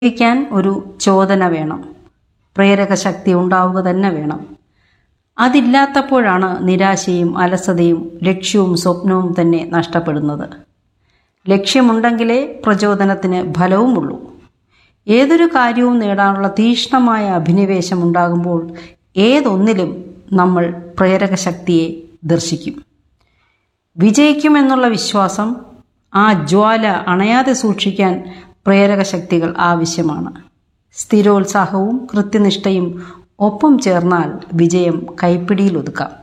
ജീവിക്കാൻ ഒരു ചോദന വേണം പ്രേരക ശക്തി ഉണ്ടാവുക തന്നെ വേണം അതില്ലാത്തപ്പോഴാണ് നിരാശയും അലസതയും ലക്ഷ്യവും സ്വപ്നവും തന്നെ നഷ്ടപ്പെടുന്നത് ലക്ഷ്യമുണ്ടെങ്കിലേ പ്രചോദനത്തിന് ഫലവുമുള്ളൂ ഏതൊരു കാര്യവും നേടാനുള്ള തീക്ഷ്ണമായ അഭിനിവേശം ഉണ്ടാകുമ്പോൾ ഏതൊന്നിലും നമ്മൾ പ്രേരക ശക്തിയെ ദർശിക്കും വിജയിക്കുമെന്നുള്ള വിശ്വാസം ആ ജ്വാല അണയാതെ സൂക്ഷിക്കാൻ പ്രേരക ശക്തികൾ ആവശ്യമാണ് സ്ഥിരോത്സാഹവും കൃത്യനിഷ്ഠയും ഒപ്പം ചേർന്നാൽ വിജയം കൈപ്പിടിയിൽ ഒതുക്കാം